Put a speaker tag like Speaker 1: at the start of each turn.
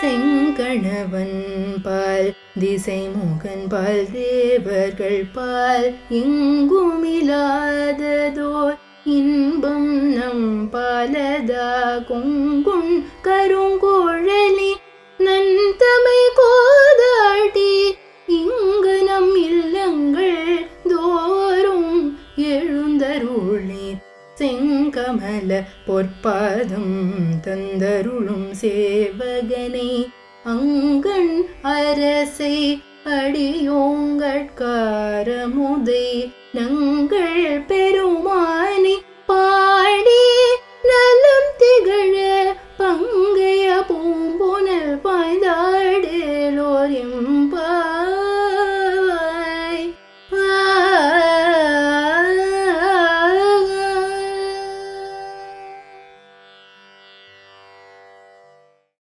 Speaker 1: செங்கணவன் பால் திசை முகன் பால் தேவர்கள் பால் எங்குமில்லாததோர் இன்பம் நம் பாலதா கொங்குண் கருங்கோழலி நன் தமை கோதாட்டி இங்கு நம் இல்லங்கள் தோறும் எழுந்தருளீர் செங்கமல பொற்பாதம் தந்தருளும் சேவகனை அங்கண் அரசை அடியோங்கட்காரமுதை நங்கள் பெ